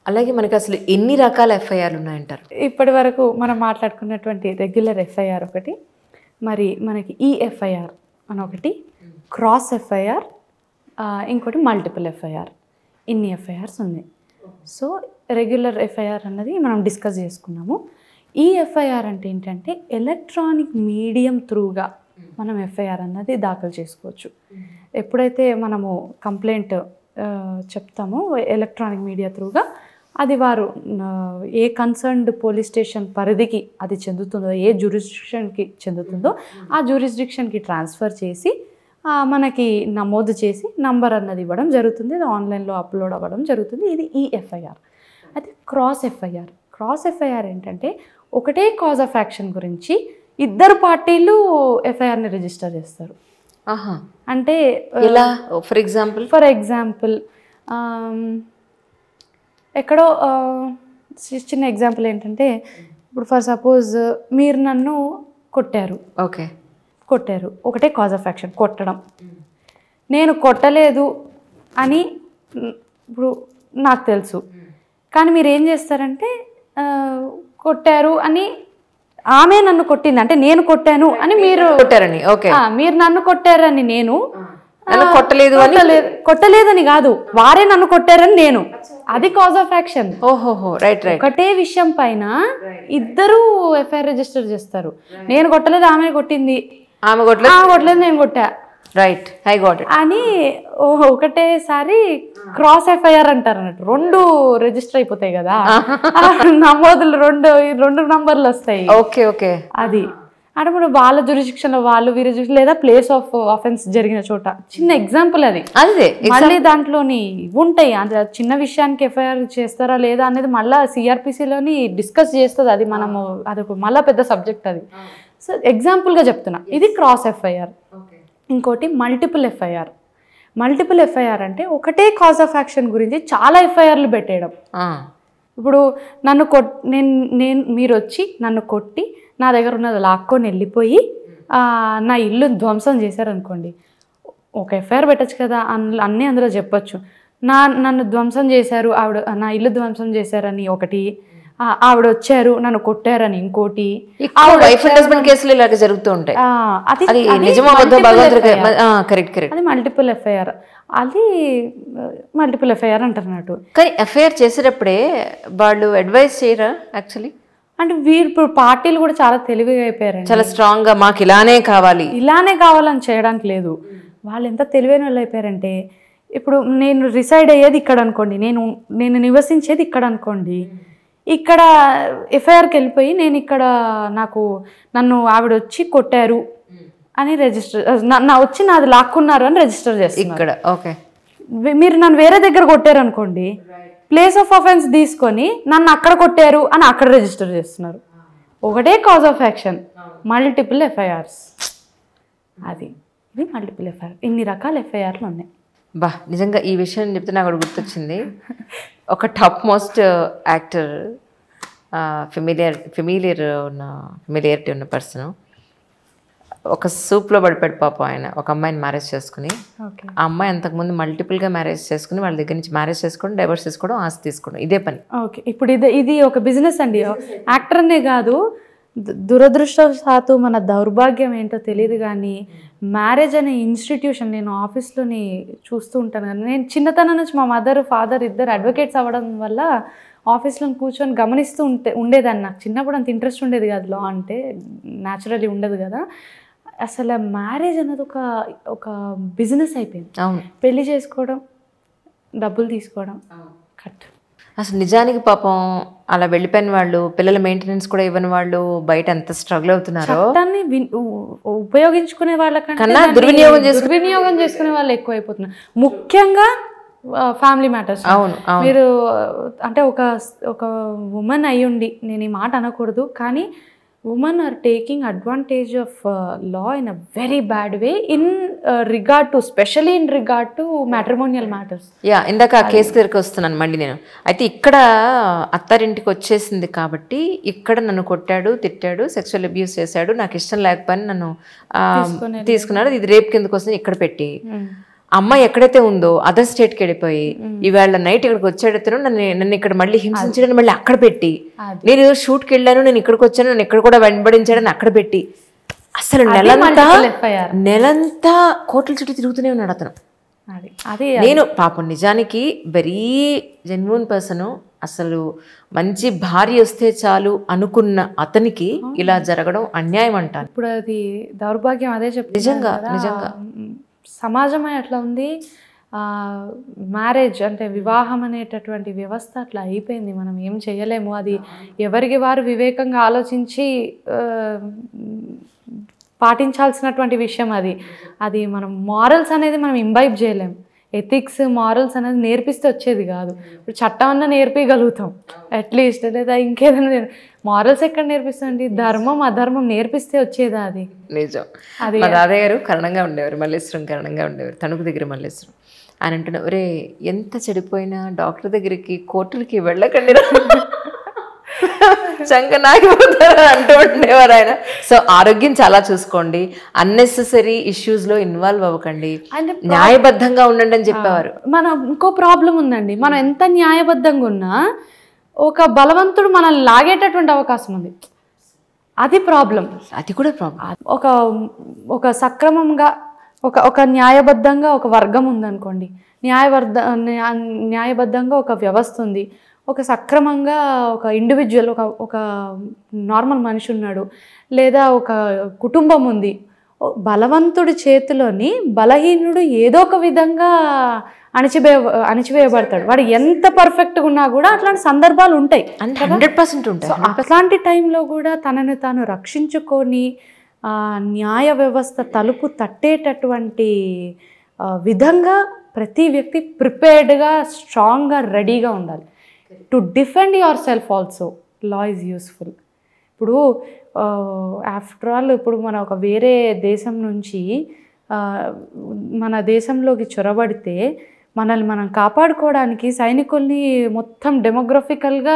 అలాగే మనకి అసలు ఎన్ని రకాల ఎఫ్ఐఆర్లు ఉన్నాయంటారు ఇప్పటి వరకు మనం మాట్లాడుకున్నటువంటి రెగ్యులర్ ఎఫ్ఐఆర్ ఒకటి మరి మనకి ఈ ఎఫ్ఐఆర్ అని ఒకటి క్రాస్ ఎఫ్ఐఆర్ ఇంకోటి మల్టిపుల్ ఎఫ్ఐఆర్ ఇన్ని ఎఫ్ఐఆర్స్ ఉన్నాయి సో రెగ్యులర్ ఎఫ్ఐఆర్ అన్నది మనం డిస్కస్ చేసుకున్నాము ఈ ఎఫ్ఐఆర్ అంటే ఏంటంటే ఎలక్ట్రానిక్ మీడియం త్రూగా మనం ఎఫ్ఐఆర్ అన్నది దాఖలు చేసుకోవచ్చు ఎప్పుడైతే మనము కంప్లైంట్ చెప్తామో ఎలక్ట్రానిక్ మీడియా త్రూగా అది వారు ఆ, ఏ కన్సర్న్డ్ పోలీస్ స్టేషన్ పరిధికి అది చెందుతుందో ఏ జ్యూరిస్డిక్షన్కి చెందుతుందో ఆ జ్యూరిస్డిక్షన్కి ట్రాన్స్ఫర్ చేసి ఆ, మనకి నమోదు చేసి నంబర్ అన్నది ఇవ్వడం జరుగుతుంది అది ఆన్లైన్లో అప్లోడ్ అవ్వడం జరుగుతుంది ఇది ఈ ఎఫ్ఐఆర్ అయితే క్రాస్ ఎఫ్ఐఆర్ క్రాస్ ఎఫ్ఐఆర్ ఏంటంటే ఒకటే కాజ్ ఆఫ్ యాక్షన్ గురించి ఇద్దరు పార్టీలు ఎఫ్ఐఆర్ని రిజిస్టర్ చేస్తారు ఆహా అంటే ఎలా ఫర్ ఎగ్జాంపుల్ ఫర్ ఎగ్జాంపుల్ ఎక్కడో ఆ, చి- చిన్న ఎగ్జాంపుల్ ఏంటంటే ఇప్పుడు ఫర్ సపోజ్ మీరు నన్ను కొట్టారు ఓకే కొట్టారు ఒకటే కాజ్ ఆఫ్ యాక్షన్ కొట్టడం నేను కొట్టలేదు అని మ్, ఇప్పుడు నాకు తెలుసు కానీ మీరు ఏం చేస్తారంటే ఆ, కొట్టారు అని ఆమె నన్ను కొట్టింది అంటే నేను కొట్టాను అని మీరు కొట్టారని ఓకే ఆ, మీరు నన్ను కొట్టారని నేను నన్ను కొట్టలేదు అని కొట్టలేదు కొట్టలేదని కాదు వారే నన్ను కొట్టారని నేను అది కాజ్ ఆఫ్ యాక్షన్ ఓహోహో రైట్ రైట్ ఒకటే విషయం పైన ఇద్దరు ఎఫ్ఐఆర్ రిజిస్టర్ చేస్తారు నేను కొట్టలేదు ఆమె కొట్టింది ఆమె కొట్టలేదు ఆమె కొట్టలేదు నేను కొట్టా రైట్ ఐ గాట్ ఇట్ అని ఓ ఒకటేసారి క్రాస్ ఎఫ్ఐఆర్ అంటారు అన్నట్టు రెండు రిజిస్టర్ అయిపోతాయి కదా ఆ నమోదులు రెండు ఈ రెండు నంబర్లు వస్తాయి ఓకే ఓకే అది అంటే ఇప్పుడు వాళ్ళ జురిజిక్షన్లో వాళ్ళు వీరి jurisdiction లేదా ప్లేస్ ఆఫ్ ఆఫెన్స్ జరిగిన చోట చిన్న ఎగ్జాంపుల్ అది అదే మళ్ళీ దాంట్లోని ఇవి ఉంటాయి అంటే చిన్న విషయానికి ఎఫ్ఐఆర్ చేస్తారా లేదా అనేది మళ్ళీ సిఆర్పిసిలోని డిస్కస్ చేస్తుంది అది మనము అది ఒక మళ్ళీ పెద్ద సబ్జెక్ట్ అది సో ఎగ్జాంపుల్గా చెప్తున్నా ఇది క్రాస్ ఎఫ్ఐఆర్ ఇంకోటి మల్టిపుల్ ఎఫ్ఐఆర్ మల్టిపుల్ ఎఫ్ఐఆర్ అంటే ఒకటే కాజ్ ఆఫ్ యాక్షన్ గురించి చాలా ఎఫ్ఐఆర్లు పెట్టేయడం ఇప్పుడు నన్ను కొట్ నేను నేను మీరు వచ్చి నన్ను కొట్టి నా దగ్గర ఉన్నది లాక్కొని వెళ్ళిపోయి ఆ, నా ఇల్లు ధ్వంసం చేశారనుకోండి ఒక ఎఫ్ఐఆర్ పెట్టచ్చు కదా అందులో అన్నీ అందులో చెప్పొచ్చు నా నన్ను ధ్వంసం చేశారు ఆవిడ నా ఇల్లు ధ్వంసం చేశారని ఒకటి ఆ, ఆవిడ వచ్చారు నన్ను కొట్టారని ఇంకోటి వైఫ్ అండ్ హస్బెండ్ కేసులు ఇలాగ జరుగుతూ ఉంటాయి ఆ, అది అది అది నిజమో అబద్ధం multiple భగవంతుడికి FIR. కరెక్ట్ కరెక్ట్ అది మల్టిపుల్ ఎఫ్ఐఆర్ అది మల్టిపుల్ ఎఫ్ఐఆర్ అంటారు అన్నట్టు కానీ ఎఫ్ఐఆర్ చేసేటప్పుడే వాళ్ళు అడ్వైస్ చేయరా యాక్చువల్లీ అంటే వీరు ఇప్పుడు పార్టీలు కూడా చాలా తెలివిగా అయిపోయారండి చాలా స్ట్రాంగ్ గా మాకు ఇలానే కావాలి ఇలానే కావాలని చేయడానికి లేదు వాళ్ళు ఎంత తెలివైన వాళ్ళు అయిపోయారంటే ఇప్పుడు నేను రిసైడ్ అయ్యేది ఇక్కడ అనుకోండి నేను నేను నివసించేది ఇక్కడ అనుకోండి ఇక్కడ ఎఫ్ఐఆర్కి వెళ్ళిపోయి నేను ఇక్కడ నాకు నన్ను ఆవిడ వచ్చి కొట్టారు అని రిజిస్టర్ నా వచ్చి నాది లాక్కున్నారు అని రిజిస్టర్ చేస్తారు ఇక్కడ ఓకే వే- మీరు నన్ను వేరే దగ్గర కొట్టారు అనుకోండి ప్లేస్ ఆఫ్ అఫెన్స్ తీసుకొని నన్ను అక్కడ కొట్టారు అని అక్కడ రిజిస్టర్ చేస్తున్నారు ఒకటే cause of action multiple FIRs అది ఇది మల్టిపుల్ ఎఫ్ఐఆర్ ఇన్ని రకాల ఎఫ్ఐఆర్లు ఉన్నాయి బా నిజంగా ఈ విషయం చెప్తే నాకు ఒకటి గుర్తొచ్చింది ఒక top most actor familiar familiar ఉన్న ఫెమిలియరిటీ ఉన్న పర్సన్ ఒక సూప్లో పడిపోయాడు పాపం ఆయన ఒక అమ్మాయిని మ్యారేజ్ చేసుకుని ఓకే ఆ అమ్మాయి అంతకుముందు మల్టిపుల్గా మ్యారేజ్ చేసుకుని వాళ్ళ దగ్గర నుంచి మ్యారేజ్ చేసుకోవడం డైవర్స్ తీసుకోవడం ఆస్తి తీసుకోవడం ఇదే పని ఓకే ఇప్పుడు ఇది ఇది ఒక బిజినెస్ అండి యాక్టర్నే కాదు దు- దురదృష్టవశాత్తు మన దౌర్భాగ్యం ఏంటో తెలియదు కానీ మ్యారేజ్ అనే ఇన్స్టిట్యూషన్ నేను ఆఫీస్లోని చూస్తూ ఉంటాను కానీ నేను చిన్నతనం నుంచి మా మదర్ ఫాదర్ ఇద్దరు అడ్వకేట్స్ అవ్వడం వల్ల ఆఫీస్లో కూర్చొని గమనిస్తూ ఉంటే ఉండేదాన్ని నాకు చిన్నప్పుడు అంత ఇంట్రెస్ట్ ఉండేది కాదు లా అంటే న్యాచురల్లీ ఉండదు కదా అసలు మ్యారేజ్ అనేది ఒక ఒక బిజినెస్ అయిపోయింది అవును పెళ్లి చేసుకోవడం డబ్బులు తీసుకోవడం కట్ అసలు నిజానికి పాపం అలా వెళ్ళిపోయిన వాళ్ళు పిల్లల మెయింటెనెన్స్ కూడా ఇవ్వని వాళ్ళు బయట ఎంత స్ట్రగుల్ అవుతున్నారో చట్టాన్ని విన్- ఉ- ఉపయోగించుకునే వాళ్ళకంటే కన్నా దాన్ని దుర్వినియోగం చేసుకు- దుర్వినియోగం చేసుకునే వాళ్ళు ఎక్కువ అయిపోతున్నారు ముఖ్యంగా ఫ్యామిలీ మ్యాటర్స్ అవును అవును మీరు అంటే ఒక ఒక ఉమెన్ అయ్యుండి నేను ఈ మాట అనకూడదు కానీ women are taking advantage of law in a very bad way in regard to specially in regard to matrimonial matters yeah ఇందాక ఆ కేసు దగ్గరికి వస్తున్నాను మళ్ళీ నేను అయితే ఇక్కడ అత్తారింటికి వచ్చేసింది కాబట్టి ఇక్కడ నన్ను కొట్టాడు తిట్టాడు సెక్షువల్ అబ్యూస్ చేశాడు నాకు ఇష్టం లేకపోయినా నన్ను ఆ, తీసుకున్నాడు ఇది రేప్ కిందకు వస్తుంది ఇక్కడ పెట్టి అమ్మాయి ఎక్కడైతే ఉందో అదర్ స్టేట్కి వెళ్ళిపోయి ఇవాళ నైట్ ఇక్కడికి వచ్చాడతను నన్ను నన్ను ఇక్కడ మళ్ళీ హింసించడానికి మళ్ళీ అక్కడ పెట్టి అది. నేను ఏదో షూట్కి వెళ్ళాను నేను ఇక్కడికి వచ్చాను నన్ను ఇక్కడ కూడా వెంబడించాడని అక్కడ పెట్టి అసలు నెలంతా multiple FIR. నెలంతా కోట్ల చుట్టూ తిరుగుతూనే ఉన్నాడు అతను అది అది నేను పాపం నిజానికి వెరీ జెన్యున్ పర్సన్ అసలు మంచి భార్య వస్తే చాలు అనుకున్న అతనికి ఇలా జరగడం అన్యాయం అంటాను ఇప్పుడు అది దౌర్భాగ్యం అదే చెప్తున్నారు నిజంగా, కదా. నిజంగా. మ్, సమాజం ఎట్లా ఉంది మ్యారేజ్ అంటే వివాహం అనేటటువంటి వ్యవస్థ అట్లా అయిపోయింది మనం ఏం చేయలేము అది ఎవరికి వారు వివేకంగా ఆలోచించి ఆ, పాటించాల్సినటువంటి విషయం అది అది మనం మారల్స్ అనేది మనం ఇంబైబ్ చేయలేం ఎథిక్స్ మారల్స్ అనేది నేర్పిస్తే వచ్చేది కాదు ఇప్పుడు చట్టం అన్న నేర్పించగలుగుతాం అట్లీస్ట్ లేదా ఇంకేదైనా మారల్స్ ఎక్కడ నేర్పిస్తామండి ధర్మం అధర్మం నేర్పిస్తే వచ్చేదా అది నిజం అది మా తాతయ్య గారు కరణంగా ఉండేవారు మల్లేశ్వరం కరణంగా ఉండేవారు తణుకు దగ్గర మల్లేశ్వరం ఆయన అంటున్నారు ఒరే ఎంత చెడిపోయినా డాక్టర్ దగ్గరికి కోర్టులకి వెళ్ళకండి రా." చంక నాగిపోతారు అంటూ ఉండేవారు ఆయన సో ఆరోగ్యం చాలా చూసుకోండి అన్నెసెసరీ ఇష్యూస్ లో ఇన్వాల్వ్ అవ్వకండి అంటే న్యాయబద్ధంగా ఉండండి అని చెప్పేవారు మన ఇంకో ప్రాబ్లం ఉందండి మనం ఎంత న్యాయబద్ధంగా ఉన్నా ఒక బలవంతుడు మనల్ని లాగేటటువంటి అవకాశం ఉంది అది ప్రాబ్లం అది కూడా ప్రాబ్లం ఒక ఒక సక్రమంగా ఒక ఒక న్యాయబద్ధంగా ఒక వర్గం ఉందనుకోండి న్యాయబద్ధ న్యా- న్యాయబద్ధంగా ఒక వ్యవస్థ ఉంది ఒక సక్రమంగా ఒక ఇండివిజువల్ ఒక ఒక నార్మల్ మనిషి ఉన్నాడు లేదా ఒక కుటుంబం ఉంది ఓ బలవంతుడి చేతిలోని బలహీనుడు ఏదో ఒక విధంగా అణచివే అణచివేయబడతాడు వాడు ఎంత పర్ఫెక్ట్గా ఉన్నా కూడా అట్లాంటి సందర్భాలు ఉంటాయి అంటే హండ్రెడ్ పర్సెంట్ ఉంటాయి సో అట్లాంటి టైంలో కూడా తనని తాను రక్షించుకొని ఆ, న్యాయ వ్యవస్థ తలుపు తట్టేటటువంటి ఆ, విధంగా ప్రతి వ్యక్తి ప్రిపేర్డ్గా స్ట్రాంగ్గా రెడీగా ఉండాలి to defend yourself also law is useful ఇప్పుడు ఆఫ్టర్ ఆల్ ఇప్పుడు మన ఒక వేరే దేశం నుంచి ఆ, మన దేశంలోకి చొరబడితే మనల్ని మనం కాపాడుకోవడానికి సైనికుల్ని మొత్తం డెమోగ్రఫికల్గా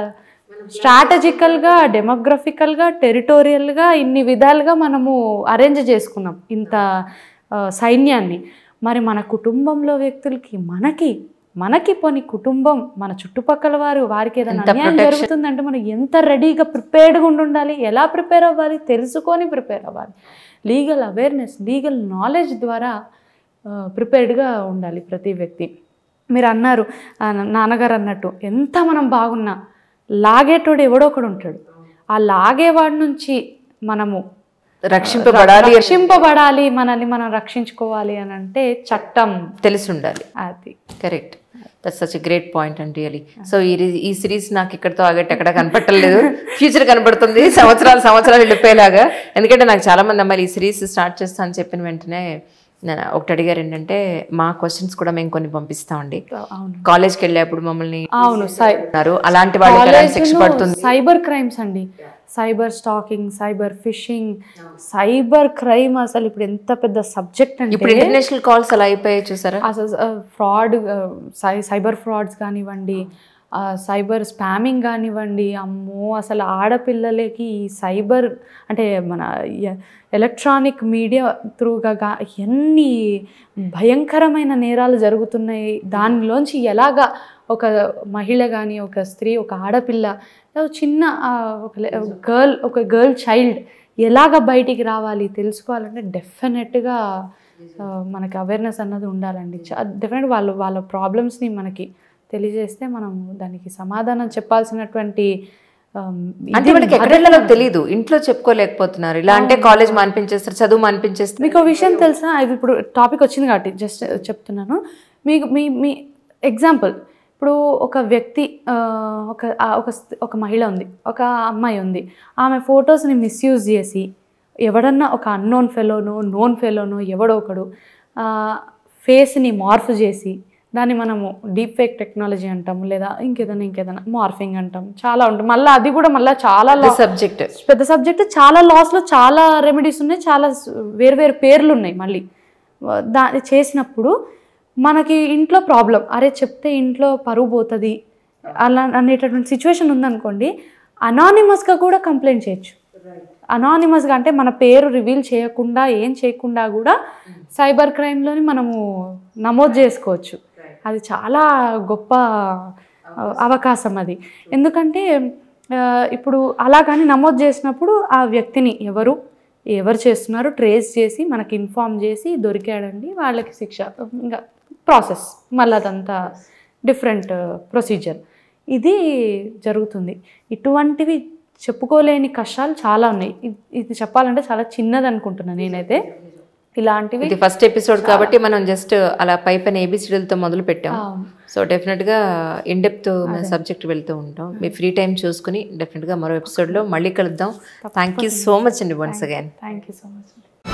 స్ట్రాటజికల్గా డెమోగ్రఫికల్గా టెరిటోరియల్గా ఇన్ని విధాలుగా మనము అరేంజ్ చేసుకున్నాం ఇంత ఆ, సైన్యాన్ని మరి మన కుటుంబంలో వ్యక్తులకి మనకి మనకి పోని కుటుంబం మన చుట్టుపక్కల వారు వారికి ఏదైనా అన్యాయం జరుగుతుందంటే మనం ఎంత రెడీగా ప్రిపేర్డ్గా ఉండి ఉండాలి ఎలా ప్రిపేర్ అవ్వాలి తెలుసుకొని ప్రిపేర్ అవ్వాలి లీగల్ అవేర్నెస్ లీగల్ నాలెడ్జ్ ద్వారా ప్రిపేర్డ్గా ఉండాలి ప్రతి వ్యక్తి మీరు అన్నారు ఆ, నాన్నగారు అన్నట్టు ఎంత మనం బాగున్నా లాగేటోడు ఎవడో ఒకడు ఉంటాడు ఆ లాగేవాడి నుంచి మనము రక్షింపబడాలి అని రక్షింపబడాలి మనల్ని మనం రక్షించుకోవాలి అని అంటే చట్టం తెలిసి ఉండాలి అది correct that's such great point and really so ఈ రి- ఈ సిరీస్ నాకు ఇక్కడతో ఆగట్టు ఎక్కడ కనపట్టలేదు ఫ్యూచర్ కనపడుతుంది సంవత్సరాలు సంవత్సరాలు వెళ్ళిపోయేలాగా ఎందుకంటే నాకు చాలా మంది అమ్మాయిలు ఈ సిరీస్ స్టార్ట్ చేస్తా అని చెప్పిన వెంటనే నేను ఒకటి అడిగారు ఏంటంటే మా క్వశ్చన్స్ కూడా మేము కొన్ని పంపిస్తామండి అవును కాలేజ్కి వెళ్ళేప్పుడు మమ్మల్ని అవును సై ఉన్నారు అలాంటి వాళ్ళకి ఎలాంటి శిక్ష పడుతుంది సైబర్ క్రైమ్స్ అండి cyber stalking cyber phishing cyber crime అసలు ఇప్పుడు ఎంత పెద్ద సబ్జెక్ట్ అంటే ఇప్పుడు ఇంటర్నేషనల్ కాల్స్ అలా అయిపోయాయి చూసారా అసలు ఫ్రాడ్ సైబర్ ఫ్రాడ్స్ కానివ్వండి సైబర్ స్పామింగ్ కానివ్వండి అమ్మో అసలు ఆడపిల్లలకి ఈ సైబర్ అంటే మన ఎలక్ట్రానిక్ మీడియా త్రూగా గా ఎన్ని భయంకరమైన నేరాలు జరుగుతున్నాయి దానిలోంచి ఎలాగా ఒక మహిళ కానీ ఒక స్త్రీ ఒక ఆడపిల్ల లేదా ఒక చిన్న ఆ, ఒక గర్ల్ ఒక గర్ల్ చైల్డ్ ఎలాగ బయటికి రావాలి తెలుసుకోవాలంటే డెఫినెట్గా మనకి అవేర్నెస్ అన్నది ఉండాలండి డెఫినెట్ వాళ్ళు వాళ్ళ ప్రాబ్లమ్స్ని మనకి తెలియజేస్తే మనం దానికి సమాధానం చెప్పాల్సినటువంటి um, అంటే ఇది మనకి ఎక్కడెళ్ళలో తెలియదు ఇంట్లో చెప్పుకోలేకపోతున్నారు ఇలా అంటే కాలేజ్ మానిపించేస్తారు చదువు మానిపించేస్తారు మీకు ఒక విషయం తెలుసా ఇది ఇప్పుడు టాపిక్ వచ్చింది కాబట్టి జస్ట్ చెప్తున్నాను మీకు మీ మీ ఎగ్జాంపుల్ ఇప్పుడు ఒక వ్యక్తి ఆ, ఒక ఆ, ఒక స్- ఒక మహిళ ఉంది ఒక అమ్మాయి ఉంది ఆమె ఫొటోస్ని మిస్యూజ్ చేసి ఎవడన్నా ఒక అన్నోన్ ఫెలోనో నోన్ ఫెలోనో ఎవడో ఒకడు ఫేస్ని మార్ఫ్ చేసి దాన్ని మనము డీప్ ఫేక్ టెక్నాలజీ అంటాము లేదా ఇంకేదైనా ఇంకేదైనా మార్ఫింగ్ అంటాం చాలా ఉంటుంది మళ్ళీ అది కూడా మళ్ళీ చాలా లా- సబ్జెక్ట్ పెద్ద సబ్జెక్ట్ చాలా లాస్లో చాలా రెమెడీస్ ఉన్నాయి చాలా స్- వేరు వేరు పేర్లు ఉన్నాయి మళ్ళీ దా చేసినప్పుడు మనకి ఇంట్లో ప్రాబ్లం అరే చెప్తే ఇంట్లో పరువు పోతుంది అలా అనేటటువంటి సిచ్యువేషన్ ఉందనుకోండి అనానిమస్గా కూడా కంప్లైంట్ చేయొచ్చు అనానిమస్గా అంటే మన పేరు రివీల్ చేయకుండా ఏం చేయకుండా కూడా సైబర్ క్రైమ్లోని మనము నమోదు చేసుకోవచ్చు అది చాలా గొప్ప ఆ, అవకాశం అది ఎందుకంటే ఆ, ఇప్పుడు అలా కానీ నమోదు చేసినప్పుడు ఆ వ్యక్తిని ఎవరు ఎవరు చేస్తున్నారు ట్రేస్ చేసి మనకి ఇన్ఫామ్ చేసి దొరికాడండి వాళ్ళకి శిక్ష ఇంకా ప్రాసెస్ మళ్ళీ అదంతా డిఫరెంట్ ప్రొసీజర్ ఇది జరుగుతుంది ఇటువంటివి చెప్పుకోలేని కష్టాలు చాలా ఉన్నాయి ఇది- ఇది చెప్పాలంటే చాలా చిన్నది అనుకుంటున్నాను నేనైతే ఇలాంటివి ఇది ఫస్ట్ ఎపిసోడ్ కాబట్టి మనం జస్ట్ అలా పై పైన ఏబిసిడీలతో మొదలు పెట్టాం సో డెఫినెట్గా ఇన్ డెప్త్ మన సబ్జెక్ట్ వెళ్తూ ఉంటాం మీ ఫ్రీ టైం చూసుకుని డెఫినెట్గా మరో ఎపిసోడ్లో మళ్ళీ కలుద్దాం థ్యాంక్ యూ సో మచ్ అండి once again thank you so much